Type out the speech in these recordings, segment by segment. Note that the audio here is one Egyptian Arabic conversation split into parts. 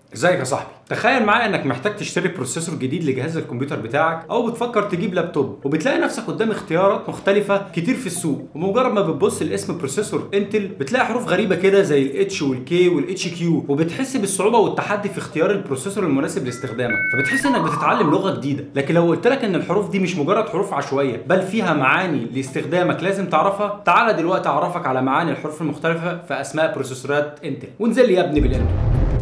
ازيك يا صاحبي تخيل معايا انك محتاج تشتري بروسيسور جديد لجهاز الكمبيوتر بتاعك او بتفكر تجيب لابتوب وبتلاقي نفسك قدام اختيارات مختلفه كتير في السوق ومجرد ما بتبص لاسم بروسيسور انتل بتلاقي حروف غريبه كده زي الاتش والكي والاتش كيو وبتحس بالصعوبه والتحدي في اختيار البروسيسور المناسب لاستخدامك فبتحس انك بتتعلم لغه جديده لكن لو قلت لك ان الحروف دي مش مجرد حروف عشوائيه بل فيها معاني لاستخدامك لازم تعرفها تعالى دلوقتي اعرفك على معاني الحروف المختلفه في اسماء بروسيسورات انتل وانزل لي يا ابني بالانتو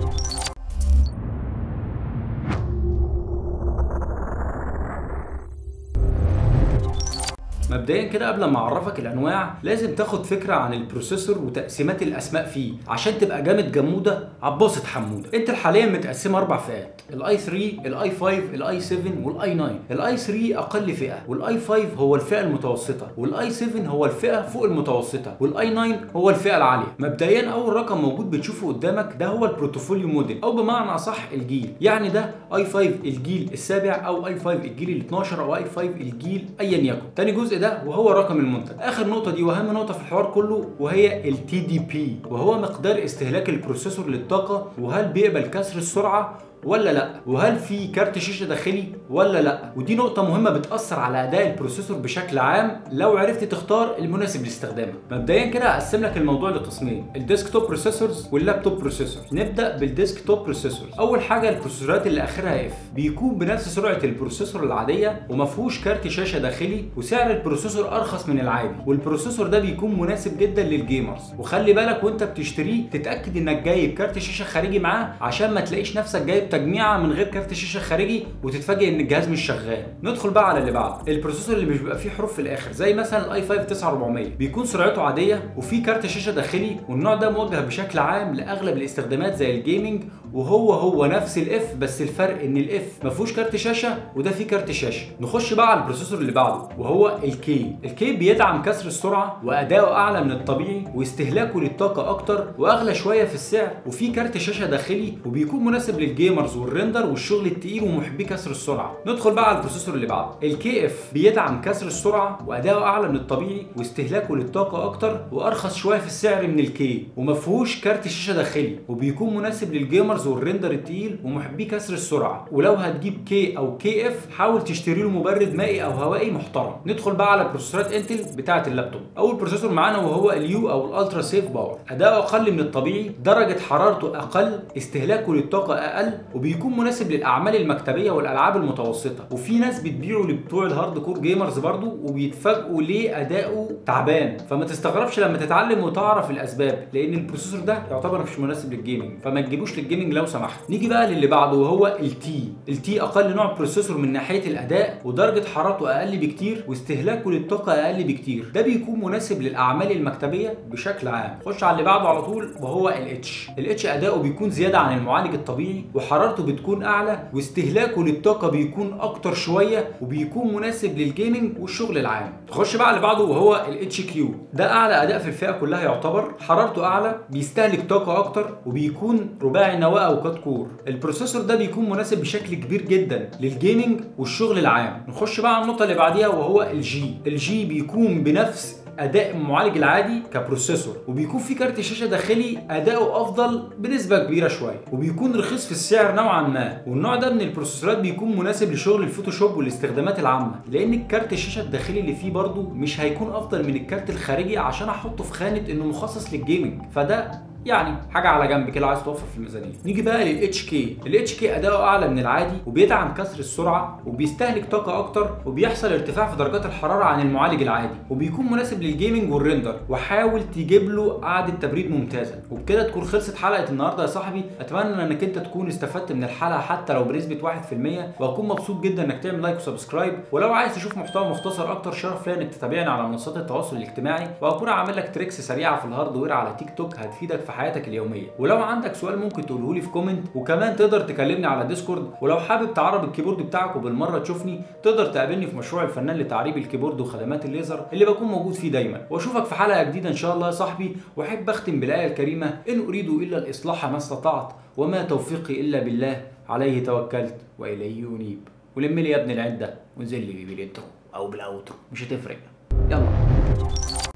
مبدئيا كده قبل ما اعرفك الانواع لازم تاخد فكره عن البروسيسور وتقسيمات الاسماء فيه عشان تبقى جامد جموده عباسة حموده انت حاليا متقسمه اربع فئات الاي 3 الاي 5 الاي 7 والاي 9 الاي 3 اقل فئه والاي 5 هو الفئه المتوسطه والاي 7 هو الفئه فوق المتوسطه والاي 9 هو الفئه العاليه مبدئيا اول رقم موجود بتشوفه قدامك ده هو البروتوفوليو موديل او بمعنى اصح الجيل يعني ده اي 5 الجيل السابع او اي 5 الجيل ال 12 او اي 5 الجيل ايا يكن تاني جزء ده وهو رقم المنتج اخر نقطه دي واهم نقطه في الحوار كله وهي التي دي بي وهو مقدار استهلاك البروسيسور للطاقه وهل بيقبل كسر السرعه ولا لا وهل في كارت شاشه داخلي ولا لا ودي نقطه مهمه بتاثر على اداء البروسيسور بشكل عام لو عرفت تختار المناسب لاستخدامك مبدئيا كده هقسم لك الموضوع لقسمين الديسكتوب بروسيسورز واللابتوب بروسيسور نبدا بالديسكتوب بروسيسورز اول حاجه البروسيسورات اللي اخرها اف بيكون بنفس سرعه البروسيسور العاديه وما فيهوش كارت شاشه داخلي وسعر البروسيسور ارخص من العادي والبروسيسور ده بيكون مناسب جدا للجيمرز وخلي بالك وانت بتشتريه تتاكد انك جايب كارت شاشه خارجي معاه عشان ما تلاقيش نفسك جايب تجميعه من غير كارت شاشه خارجي وتتفاجئ ان الجهاز مش شغال ندخل بقى على اللي بعده البروسيسور اللي مش بيبقى فيه حروف في الاخر زي مثلا الاي 5 9400 بيكون سرعته عاديه وفيه كارت شاشه داخلي والنوع ده موجه بشكل عام لاغلب الاستخدامات زي الجيمنج وهو هو نفس الاف بس الفرق ان الاف ما فيهوش كارت شاشه وده فيه كارت شاشه نخش بقى على البروسيسور اللي بعده وهو الكي الكي بيدعم كسر السرعه واداؤه اعلى من الطبيعي واستهلاكه للطاقه اكتر واغلى شويه في السعر وفيه كارت شاشه داخلي وبيكون مناسب للجيمرز والريندر والشغل التقيل ومحبي كسر السرعه ندخل بقى على البروسيسور اللي بعده الكي اف بيدعم كسر السرعه واداؤه اعلى من الطبيعي واستهلاكه للطاقه اكتر وارخص شويه في السعر من الكي وما فيهوش كارت شاشه داخلي وبيكون مناسب للجيمرز والريندر التقيل ومحبي كسر السرعه ولو هتجيب كي او كي اف حاول تشتري له مبرد مائي او هوائي محترم ندخل بقى على بروسيسورات انتل بتاعه اللابتوب اول بروسيسور معانا وهو اليو او الالترا سيف باور اداؤه اقل من الطبيعي درجه حرارته اقل استهلاكه للطاقه اقل وبيكون مناسب للاعمال المكتبيه والالعاب المتوسطه وفي ناس بتبيعه لبتوع الهارد كور جيمرز برضو وبيتفاجئوا ليه اداؤه تعبان فما تستغربش لما تتعلم وتعرف الاسباب لان البروسيسور ده يعتبر مش مناسب للجيمنج فما تجيبوش للجيمنج لو سمحت نيجي بقى للي بعده وهو التي التي اقل نوع بروسيسور من ناحيه الاداء ودرجه حرارته اقل بكتير واستهلاكه للطاقه اقل بكتير ده بيكون مناسب للاعمال المكتبيه بشكل عام خش على اللي بعده على طول وهو الاتش الاتش اداؤه بيكون زياده عن المعالج الطبيعي وحرارته بتكون اعلى واستهلاكه للطاقه بيكون اكتر شويه وبيكون مناسب للجيمنج والشغل العام تخش بقى اللي بعده وهو الاتش كيو ده اعلى اداء في الفئه كلها يعتبر حرارته اعلى بيستهلك طاقه اكتر وبيكون رباعي النواه او كات كور البروسيسور ده بيكون مناسب بشكل كبير جدا للجيمنج والشغل العام نخش بقى على النقطه اللي بعديها وهو الجي الجي بيكون بنفس اداء المعالج العادي كبروسيسور وبيكون في كارت شاشه داخلي اداؤه افضل بنسبه كبيره شويه وبيكون رخيص في السعر نوعا ما والنوع ده من البروسيسورات بيكون مناسب لشغل الفوتوشوب والاستخدامات العامه لان الكارت الشاشه الداخلي اللي فيه برضه مش هيكون افضل من الكارت الخارجي عشان احطه في خانه انه مخصص للجيمنج فده يعني حاجه على جنب كده عايز توفر في الميزانيه نيجي بقى للاتش كي الاتش كي اداؤه اعلى من العادي وبيدعم كسر السرعه وبيستهلك طاقه اكتر وبيحصل ارتفاع في درجات الحراره عن المعالج العادي وبيكون مناسب للجيمنج والريندر وحاول تجيب له قعده تبريد ممتازه وبكده تكون خلصت حلقه النهارده يا صاحبي اتمنى انك انت تكون استفدت من الحلقه حتى لو بنسبه 1% واكون مبسوط جدا انك تعمل لايك وسبسكرايب ولو عايز تشوف محتوى مختصر اكتر شرف ليا انك تتابعني على منصات التواصل الاجتماعي واكون عامل لك تريكس سريعه في الهاردوير على تيك توك هتفيدك في حياتك اليوميه ولو عندك سؤال ممكن تقوله لي في كومنت وكمان تقدر تكلمني على ديسكورد ولو حابب تعرب الكيبورد بتاعك وبالمره تشوفني تقدر تقابلني في مشروع الفنان لتعريب الكيبورد وخدمات الليزر اللي بكون موجود فيه دايما واشوفك في حلقه جديده ان شاء الله يا صاحبي واحب اختم بالايه الكريمه ان اريد الا الاصلاح ما استطعت وما توفيقي الا بالله عليه توكلت واليه انيب ولم لي يا ابن العده وانزل لي بالانترو او بالاوترو مش هتفرق يلا